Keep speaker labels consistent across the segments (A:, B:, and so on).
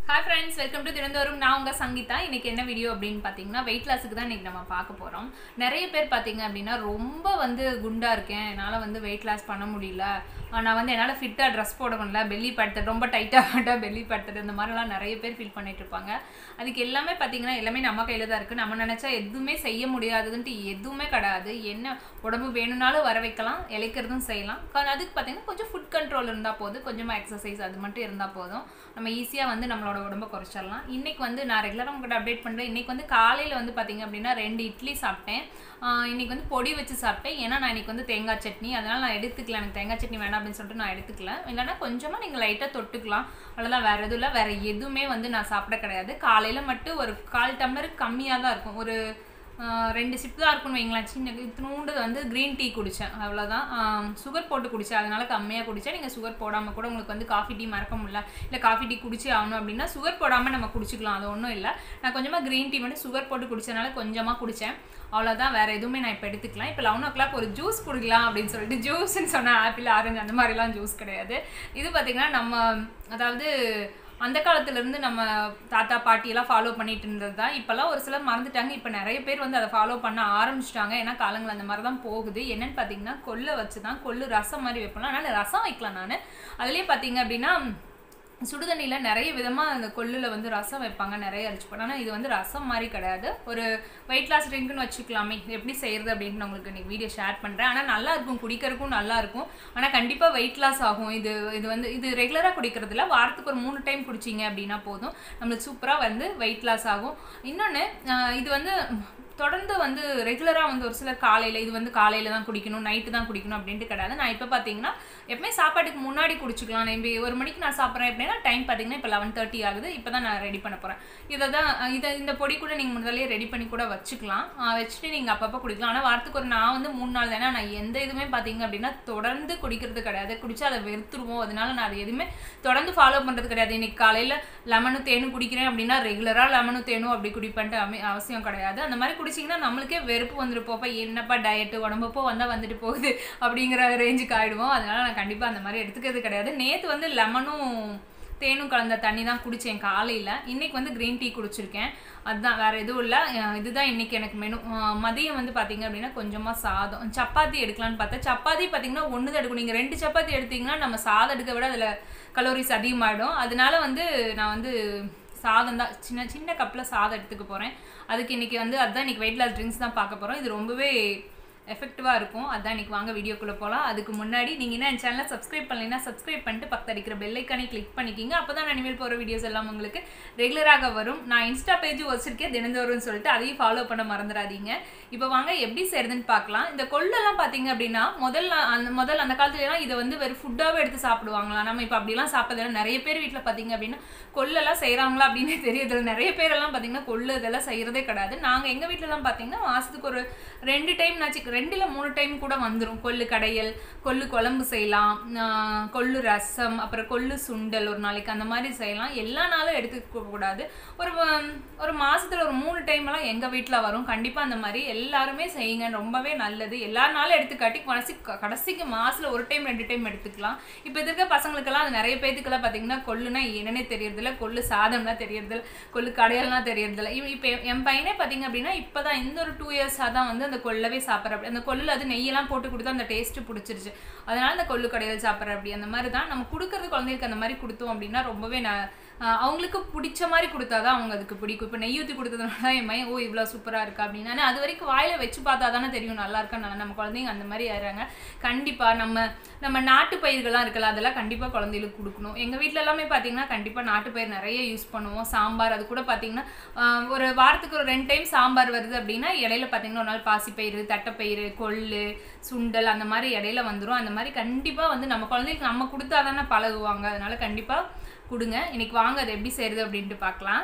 A: hi friends welcome to திறந்தோறும் நான் உங்கள் சங்கீதா இன்னைக்கு என்ன வீடியோ அப்படின்னு பார்த்தீங்கன்னா வெயிட் லாஸுக்கு தான் இன்னைக்கு நம்ம பார்க்க போகிறோம் நிறைய பேர் பார்த்தீங்க அப்படின்னா ரொம்ப வந்து குண்டா இருக்கேன் என்னால் வந்து வெயிட் லாஸ் பண்ண முடியல ஆஹ் நான் வந்து என்னால் ஃபிட்டாக ட்ரெஸ் போட முடியல பெல்லி படுத்துட்டு ரொம்ப டைட்டாக வேண்டாம் பெல்லி படுத்துட்டு இந்த மாதிரிலாம் நிறைய பேர் ஃபீல் பண்ணிட்டு இருப்பாங்க அதுக்கு எல்லாமே பார்த்தீங்கன்னா எல்லாமே நம்ம கையில் தான் இருக்குது நம்ம நினச்சா எதுவுமே செய்ய முடியாதுன்ட்டு எதுவுமே கிடையாது என்ன உடம்பு வேணும்னாலும் வர வைக்கலாம் இழைக்கிறதும் செய்யலாம் கா- அதுக்கு பார்த்தீங்கன்னா கொஞ்சம் ஃபுட் கண்ட்ரோல் இருந்தால் போதும் கொஞ்சமாக எக்ஸசைஸ் அது மட்டும் இருந்தால் போதும் நம்ம ஈஸியாக வந்து நம்மளோட உடம்ப குறைச்சிடலாம் இன்னைக்கு வந்து நான் ரெகுலராக உங்கள்கிட்ட அப்டேட் பண்ணுறேன் இன்னைக்கு வந்து காலையில் வந்து பார்த்தீங்க அப்படின்னா ரெண்டு இட்லி சாப்பிட்டேன் ஆஹ் இன்னைக்கு வந்து பொடி வச்சு சாப்பிட்டேன் ஏன்னா நான் இன்னைக்கு வந்து தேங்காய் சட்னி அதனால் நான் எடுத்துக்கல எனக்கு தேங்காய் சட்னி வேணாம் அப்படின்னு சொல்லிட்டு நான் எடுத்துக்கல இல்லைன்னா கொஞ்சமாக நீங்கள் லைட்டாக தொட்டுக்கலாம் அவ்வளோதான் வேறு எதுவும் இல்லை வேறு எதுவுமே வந்து நான் சாப்பிட கிடையாது காலையில் மட்டும் ஒரு கால் டம்ளருக்கு கம்மியாக தான் இருக்கும் ஒரு ஆஹ் ரெண்டு சிப் தான் இருக்கும்னு வைங்களேன் சின்ன இத்தினூண்டு வந்து க்ரீன் டீ குடித்தேன் அவ்வளோதான் சுகர் போட்டு குடித்தேன் அதனால கம்மியாக குடித்தேன் நீங்கள் சுகர் போடாமல் கூட உங்களுக்கு வந்து காஃபி டீ மறக்க முடியல இல்லை காஃபி டீ குடிச்சே ஆகணும் அப்படின்னா சுகர் போடாமல் நம்ம குடிச்சிக்கலாம் அது ஒன்றும் இல்லை நான் கொஞ்சமாக க்ரீன் டீ மட்டும் சுகர் போட்டு குடிச்சதுனால கொஞ்சமாக குடித்தேன் அவ்வளோதான் வேறு எதுவுமே நான் இப்போ எடுத்துக்கலாம் இப்போ லெவன் ஓ கிளாக் ஒரு ஜூஸ் குடிக்கலாம் அப்படின்னு சொல்லிட்டு ஜூஸ்ன்னு சொன்னால் ஆப்பிள் ஆரஞ்சு அந்த மாதிரிலாம் ஜூஸ் கிடையாது இது பார்த்திங்கன்னா நம்ம அதாவது அந்த காலத்துல இருந்து நம்ம தாத்தா பாட்டி எல்லாம் ஃபாலோ பண்ணிட்டு இருந்தது தான் இப்போல்லாம் ஒரு சிலர் மறந்துட்டாங்க இப்போ நிறைய பேர் வந்து அதை ஃபாலோ பண்ண ஆரம்பிச்சிட்டாங்க ஏன்னா காலங்கள் அந்த மாதிரி தான் போகுது என்னன்னு பார்த்தீங்கன்னா கொள்ளை வச்சு தான் கொள்ளு ரசம் மாதிரி வைப்பலாம் அதனால் ரசம் வைக்கலாம் நான் அதுலேயே பார்த்தீங்க அப்படின்னா சுடுதண்ணியில் நிறைய விதமாக அந்த கொள்ளில் வந்து ரசம் வைப்பாங்க நிறைய அரிச்சு போட்டு ஆனால் இது வந்து ரசம் மாதிரி கிடையாது ஒரு வெயிட் லாஸ் ட்ரிங்க்னு வச்சுக்கலாமே இது எப்படி செய்கிறது அப்படின்ட்டு நான் உங்களுக்கு இன்றைக்கி வீடியோ ஷேர் பண்ணுறேன் ஆனால் நல்லா இருக்கும் குடிக்கிறதுக்கும் நல்லா இருக்கும் ஆனால் கண்டிப்பாக வெயிட் லாஸ் ஆகும் இது இது வந்து இது ரெகுலராக குடிக்கிறதுல வாரத்துக்கு ஒரு மூணு டைம் குடிச்சிங்க அப்படின்னா போதும் நம்மளுக்கு சூப்பராக வந்து வெயிட் லாஸ் ஆகும் இன்னொன்று இது வந்து தொடர்ந்து வந்து ரெகுலராக வந்து ஒரு சிலர் காலையில் இது வந்து காலையில் தான் குடிக்கணும் நைட்டு தான் குடிக்கணும் அப்படின்ட்டு கிடையாது நான் இப்போ பார்த்தீங்கன்னா எப்பவுமே சாப்பாட்டுக்கு முன்னாடி குடிச்சிக்கலாம் நான் இப்போ ஒரு மணிக்கு நான் சாப்பிட்றேன் அப்படின்னா டைம் பார்த்தீங்கன்னா இப்போ லெவன் தேர்ட்டி ஆகுது இப்போ தான் நான் ரெடி பண்ண போகிறேன் இதை தான் இதை இந்த பொடி கூட நீங்கள் முதல்லயே ரெடி பண்ணி கூட வச்சுக்கலாம் ஆஹ் வச்சுட்டு நீங்கள் அப்பப்போ குடிக்கலாம் ஆனால் வாரத்துக்கு ஒரு நான் வந்து மூணு நாள் தானே நான் எந்த இதுவுமே பார்த்தீங்க அப்படின்னா தொடர்ந்து குடிக்கிறது கிடையாது குடிச்சா அதை வெறுத்துருவோம் அதனால நான் அது எதுவுமே தொடர்ந்து ஃபாலோ பண்ணுறது கிடையாது இன்னைக்கு காலையில் லெமனும் தேனும் குடிக்கிறேன் அப்படின்னா ரெகுலராக லெமனும் தேனும் அப்படி குடிப்பேன்ட்டு அமை அவசியம் கிடையாது அந்த மாதிரி குடிச்சிங்கன்னா நம்மளுக்கே வெறுப்பு வந்துட்டு போப்பா என்னப்பா டயட்டு உடம்பப்போ வந்தால் வந்துட்டு போகுது அப்படிங்கிற ரேஞ்சுக்கு ஆயிடுவோம் அதனால நான் கண்டிப்பாக அந்த மாதிரி எடுத்துக்கிறது கிடையாது நேற்று வந்து லெமனும் தேனும் கலந்த தண்ணி தான் குடித்தேன் காலையில் இன்னைக்கு வந்து க்ரீன் டீ குடிச்சிருக்கேன் அதுதான் வேறு எதுவும் இல்லை அஹ் இதுதான் இன்னைக்கு எனக்கு மெனு அஹ் மதியம் வந்து பார்த்தீங்க அப்படின்னா கொஞ்சமாக சாதம் சப்பாத்தி எடுக்கலான்னு பார்த்தா சப்பாத்தி பார்த்தீங்கன்னா ஒன்று தான் எடுக்கும் நீங்கள் ரெண்டு சப்பாத்தி எடுத்தீங்கன்னா நம்ம சாதம் எடுக்க விட அதில் கலோரிஸ் அதிகமாகிடும் அதனால வந்து நான் வந்து சாதம் தான் சின்ன சின்ன கப்பில் சாதம் எடுத்துக்க போகிறேன் அதுக்கு இன்றைக்கி வந்து அதுதான் இன்றைக்கி வெயிட் லாஸ் ட்ரிங்க்ஸ் தான் பார்க்க போகிறோம் இது ரொம்பவே எஃபெக்டிவாக இருக்கும் அதான் இன்றைக்கி வாங்க வீடியோக்குள்ளே போகலாம் அதுக்கு முன்னாடி நீங்கள் என்ன என் சேனலை சப்ஸ்கிரைப் பண்ணலைன்னா சப்ஸ்கிரைப் பண்ணிட்டு பக்கத்து அடிக்கிற பெல்லைக்கானே கிளிக் பண்ணிக்கிங்க அப்போ தான் நான் இனிமேல் போகிற வீடியோஸ் எல்லாம் உங்களுக்கு ரெகுலராக வரும் நான் இன்ஸ்டா பேஜ் வச்சிருக்கேன் தினந்தோறும்னு சொல்லிட்டு அதையும் ஃபாலோ பண்ண மறந்துடாதீங்க இப்போ வாங்க எப்படி செய்யறதுன்னு பார்க்கலாம் இந்த கொள்ளெல்லாம் பார்த்தீங்க அப்படின்னா முதல்ல அந்த முதல்ல அந்த காலத்துலலாம் இதை வந்து வெறும் ஃபுட்டாகவே எடுத்து சாப்பிடுவாங்களா நம்ம இப்போ அப்படிலாம் சாப்பிட்றதில்ல நிறைய பேர் வீட்டில் பார்த்தீங்க அப்படின்னா கொள்ளெல்லாம் செய்கிறாங்களா அப்படின்னு தெரியறதில்ல நிறைய பேரெல்லாம் பார்த்தீங்கன்னா கொள்ளு இதெல்லாம் செய்கிறதே கிடையாது நாங்கள் எங்கள் வீட்டிலலாம் பார்த்தீங்கன்னா மாதத்துக்கு ஒரு ரெண்டு டைம் நாச்சு ரெண்டுல மூணு டைம் கூட வந்துடும் கொள்ளு கடையல் கொள்ளு குழம்பு செய்யலாம் ஆஹ் கொள்ளு ரசம் அப்புறம் கொள்ளு சுண்டல் ஒரு நாளைக்கு அந்த மாதிரி செய்யலாம் எல்லா நாளும் எடுத்துக்க கூடாது ஒரு ஹம், ஒரு மாசத்துல ஒரு மூணு டைம் எல்லாம் எங்க வீட்டில் வரும் கண்டிப்பா அந்த மாதிரி எல்லாருமே செய்யுங்க ரொம்பவே நல்லது எல்லா நாளும் எடுத்துக்காட்டி கடைசி கடைசிக்கு மாசத்துல ஒரு டைம் ரெண்டு டைம் எடுத்துக்கலாம் இப்போ இருக்க பசங்களுக்கெல்லாம் அது நிறைய பேத்துக்கெல்லாம் பார்த்தீங்கன்னா கொள்ளுனா என்னன்னே தெரியறதில்ல கொள்ளு சாதம்லாம் தெரியறதில்ல கொள்ளு கடையெல்லாம் தெரியறதில்ல இவன் இப்போ என் பையனே பார்த்தீங்க அப்படின்னா இப்போதான் இந்த ஒரு டூ இயர்ஸாக தான் வந்து அந்த கொள்ளவே சாப்பிட்ற அப்படி அந்த கொள்ளில் அது நெய்யெல்லாம் போட்டு கொடுத்தா அந்த டேஸ்ட்டு பிடிச்சிருச்சு அதனால அந்த கொள்ளு கடையில் சாப்பிட்ற அப்படி அந்த மாதிரி தான் நம்ம கொடுக்கறது குழந்தைகளுக்கு அந்த மாதிரி கொடுத்தோம் அப்படின்னா ரொம்பவே நான் ஆஹ் அவங்களுக்கு பிடிச்ச மாதிரி கொடுத்தாதான் அவங்க அதுக்கு பிடிக்கும் இப்போ நெய் ஊற்றி கொடுத்ததுனால தான் என் மையன் ஓ இவ்வளோ சூப்பராக இருக்கா அப்படின்னு ஆனா அது வரைக்கும் வாயில வச்சு பார்த்தா தானே தெரியும் நல்லா இருக்கா நல்லா நம்ம குழந்தைங்க அந்த மாதிரி ஆயிடுறாங்க கண்டிப்பாக நம்ம நம்ம நாட்டு பயிர்கள்லாம் இருக்குல்ல அதெல்லாம் கண்டிப்பாக குழந்தைகளுக்கு கொடுக்கணும் எங்கள் வீட்டில் எல்லாமே பார்த்தீங்கன்னா கண்டிப்பாக நாட்டு பயிர் நிறைய யூஸ் பண்ணுவோம் சாம்பார் அது கூட பார்த்தீங்கன்னா ஆஹ் ஒரு வாரத்துக்கு ஒரு ரெண்டு டைம் சாம்பார் வருது அப்படின்னா இடையில பார்த்தீங்கன்னா ஒரு நாள் பாசிப்பயிறு தட்டைப்பயிறு கொள்ளு சுண்டல் அந்த மாதிரி இடையில வந்துடும் அந்த மாதிரி கண்டிப்பாக வந்து நம்ம குழந்தைகளுக்கு நம்ம கொடுத்தா தானே பழகுவாங்க அதனால கண்டிப்பாக கொடுங்க இன்னைக்கு வாங்க அது எப்படி செய்கிறது அப்படின்ட்டு பார்க்கலாம்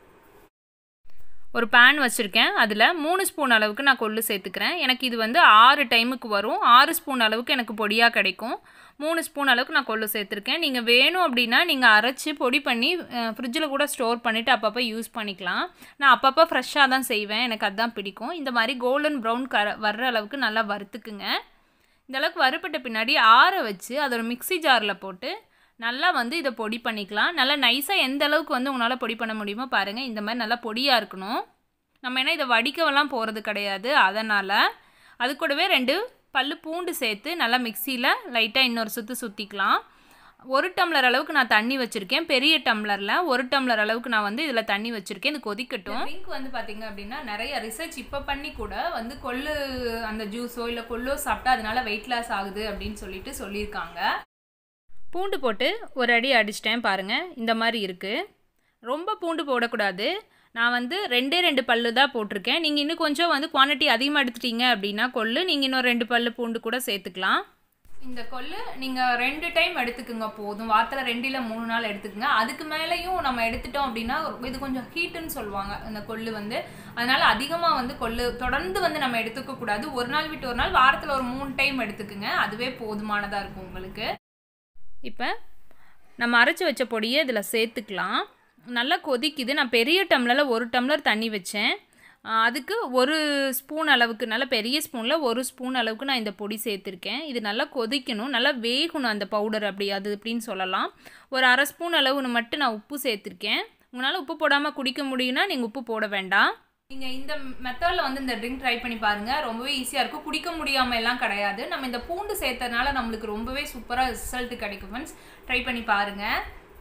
A: ஒரு பேன் வச்சுருக்கேன் அதில் மூணு ஸ்பூன் அளவுக்கு நான் கொள்ளு சேர்த்துக்கிறேன் எனக்கு இது வந்து ஆறு டைமுக்கு வரும் ஆறு ஸ்பூன் அளவுக்கு எனக்கு பொடியாக கிடைக்கும் மூணு ஸ்பூன் அளவுக்கு நான் கொள்ளு சேர்த்துருக்கேன் நீங்கள் வேணும் அப்படின்னா நீங்கள் அரைச்சி பொடி பண்ணி ஃப்ரிட்ஜில் கூட ஸ்டோர் பண்ணிவிட்டு அப்பப்போ யூஸ் பண்ணிக்கலாம் நான் அப்பப்போ ஃப்ரெஷ்ஷாக தான் செய்வேன் எனக்கு அதுதான் பிடிக்கும் இந்த மாதிரி கோல்டன் ப்ரௌன் கர வர்ற அளவுக்கு நல்லா வறுத்துக்குங்க இந்த அளவுக்கு வறுப்பட்ட பின்னாடி ஆற வச்சு அதை ஒரு மிக்ஸி ஜாரில் போட்டு நல்லா வந்து இதை பொடி பண்ணிக்கலாம் நல்லா நைஸாக எந்த அளவுக்கு வந்து உங்களால் பொடி பண்ண முடியுமோ பாருங்கள் இந்த மாதிரி நல்லா பொடியாக இருக்கணும் நம்ம என்ன இதை வடிக்கவெல்லாம் போகிறது கிடையாது அதனால் அது கூடவே ரெண்டு பல்லு பூண்டு சேர்த்து நல்லா மிக்சியில் லைட்டாக இன்னொரு சுற்று சுற்றிக்கலாம் ஒரு டம்ளர் அளவுக்கு நான் தண்ணி வச்சுருக்கேன் பெரிய டம்ளரில் ஒரு டம்ளர் அளவுக்கு நான் வந்து இதில் தண்ணி வச்சுருக்கேன் இது கொதிக்கட்டும் ட்ரிங்க் வந்து பார்த்திங்க அப்படின்னா நிறைய ரிசர்ச் இப்போ பண்ணி கூட வந்து கொள்ளு அந்த ஜூஸோ இல்லை கொள்ளோ சாப்பிட்டா அதனால வெயிட் லாஸ் ஆகுது அப்படின்னு சொல்லிட்டு சொல்லியிருக்காங்க பூண்டு போட்டு ஒரு அடி அடிச்சிட்டேன் பாருங்கள் இந்த மாதிரி இருக்குது ரொம்ப பூண்டு போடக்கூடாது நான் வந்து ரெண்டே ரெண்டு பல்லு தான் போட்டிருக்கேன் நீங்கள் இன்னும் கொஞ்சம் வந்து குவான்டிட்டி அதிகமாக எடுத்துட்டீங்க அப்படின்னா கொள்ளு நீங்கள் இன்னும் ரெண்டு பல்லு பூண்டு கூட சேர்த்துக்கலாம் இந்த கொள்ளு நீங்கள் ரெண்டு டைம் எடுத்துக்குங்க போதும் வாரத்தில் ரெண்டு இல்லை மூணு நாள் எடுத்துக்கங்க அதுக்கு மேலேயும் நம்ம எடுத்துட்டோம் அப்படின்னா இது கொஞ்சம் ஹீட்டுன்னு சொல்லுவாங்க இந்த கொள்ளு வந்து அதனால் அதிகமாக வந்து கொள்ளு தொடர்ந்து வந்து நம்ம எடுத்துக்க கூடாது ஒரு நாள் விட்டு ஒரு நாள் வாரத்தில் ஒரு மூணு டைம் எடுத்துக்குங்க அதுவே போதுமானதாக இருக்கும் உங்களுக்கு இப்போ நம்ம அரைச்சி வச்ச பொடியை இதில் சேர்த்துக்கலாம் நல்லா கொதிக்குது நான் பெரிய டம்ளரில் ஒரு டம்ளர் தண்ணி வச்சேன் அதுக்கு ஒரு ஸ்பூன் அளவுக்கு நல்ல பெரிய ஸ்பூனில் ஒரு ஸ்பூன் அளவுக்கு நான் இந்த பொடி சேர்த்துருக்கேன் இது நல்லா கொதிக்கணும் நல்லா வேகணும் அந்த பவுடர் அப்படி அது அப்படின்னு சொல்லலாம் ஒரு அரை ஸ்பூன் அளவுன்னு மட்டும் நான் உப்பு சேர்த்துருக்கேன் உங்களால் உப்பு போடாமல் குடிக்க முடியும்னா நீங்கள் உப்பு போட வேண்டாம் நீங்கள் இந்த மெத்தடில் வந்து இந்த ட்ரிங்க் ட்ரை பண்ணி பாருங்கள் ரொம்பவே ஈஸியாக இருக்கும் குடிக்க முடியாமல் எல்லாம் கிடையாது நம்ம இந்த பூண்டு சேர்த்ததுனால நம்மளுக்கு ரொம்பவே சூப்பராக ரிசல்ட் கிடைக்கும் ஃப்ரெண்ட்ஸ் ட்ரை பண்ணி பாருங்கள்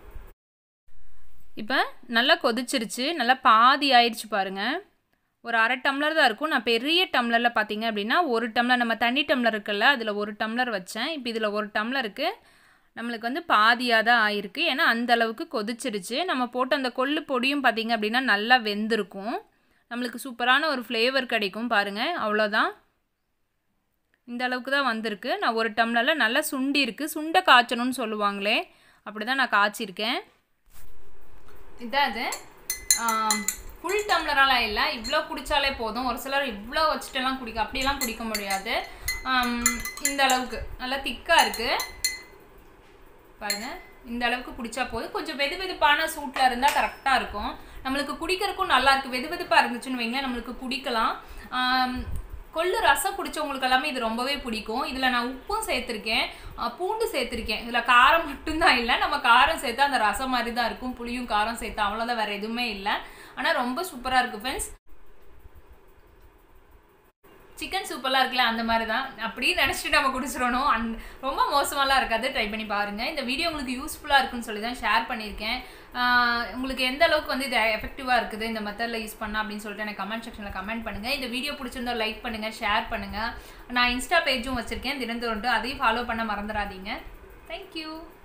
A: இப்போ நல்லா கொதிச்சிருச்சு நல்லா பாதி ஆயிடுச்சு பாருங்கள் ஒரு அரை டம்ளர் தான் இருக்கும் நான் பெரிய டம்ளரில் பார்த்தீங்க அப்படின்னா ஒரு டம்ளர் நம்ம தண்ணி டம்ளர் இருக்குல்ல அதில் ஒரு டம்ளர் வச்சேன் இப்போ இதில் ஒரு டம்ளருக்கு நம்மளுக்கு வந்து பாதியாக தான் ஆயிருக்கு ஏன்னா அந்த அளவுக்கு கொதிச்சிருச்சு நம்ம போட்ட அந்த கொள்ளு பொடியும் பார்த்திங்க அப்படின்னா நல்லா வெந்திருக்கும் நம்மளுக்கு சூப்பரான ஒரு ஃப்ளேவர் கிடைக்கும் பாருங்கள் அவ்வளோதான் இந்த அளவுக்கு தான் வந்திருக்கு நான் ஒரு டம்ளரில் நல்லா சுண்டி இருக்குது சுண்டை காய்ச்சணும்னு சொல்லுவாங்களே அப்படி தான் நான் காய்ச்சிருக்கேன் இதான் அது ஃபுல் டம்ளராலாம் இல்லை இவ்வளோ குடித்தாலே போதும் ஒரு சிலர் இவ்வளோ வச்சுட்டெல்லாம் குடிக்க அப்படியெல்லாம் குடிக்க முடியாது இந்த அளவுக்கு நல்லா திக்காக இருக்குது பாருங்கள் இந்த அளவுக்கு குடிச்சா போதும் கொஞ்சம் வெது வெதுப்பான சூட்டில் இருந்தால் கரெக்டாக இருக்கும் நம்மளுக்கு குடிக்கிறதுக்கும் நல்லா இருக்குது வெது வெதுப்பாக இருந்துச்சுன்னு வைங்க நம்மளுக்கு குடிக்கலாம் கொள்ளு ரசம் குடித்தவங்களுக்கு எல்லாமே இது ரொம்பவே பிடிக்கும் இதில் நான் உப்பும் சேர்த்துருக்கேன் பூண்டு சேர்த்துருக்கேன் இதில் காரம் மட்டும்தான் இல்லை நம்ம காரம் சேர்த்தா அந்த ரசம் மாதிரி தான் இருக்கும் புளியும் காரம் சேர்த்தா அவ்வளோதான் வேறு எதுவுமே இல்லை ஆனால் ரொம்ப சூப்பராக இருக்குது ஃப்ரெண்ட்ஸ் சிக்கன் சூப்பர்லாம் இருக்குல்ல அந்த மாதிரி தான் அப்படியே நினச்சிட்டு நம்ம குடிச்சிடணும் அந் ரொம்ப மோசமாலாம் இருக்காது ட்ரை பண்ணி பாருங்கள் இந்த வீடியோ உங்களுக்கு யூஸ்ஃபுல்லாக இருக்குன்னு சொல்லி தான் ஷேர் பண்ணியிருக்கேன் உங்களுக்கு எந்த அளவுக்கு வந்து இது எஃபெக்டிவாக இருக்குது இந்த மெத்தடில் யூஸ் பண்ணால் அப்படின்னு சொல்லிட்டு எனக்கு கமெண்ட் செக்ஷனில் கமெண்ட் பண்ணுங்கள் இந்த வீடியோ பிடிச்சிருந்தா லைக் பண்ணுங்கள் ஷேர் பண்ணுங்கள் நான் இன்ஸ்டா பேஜும் வச்சுருக்கேன் தினந்தோறும் அதையும் ஃபாலோ பண்ண மறந்துடாதீங்க தேங்க்யூ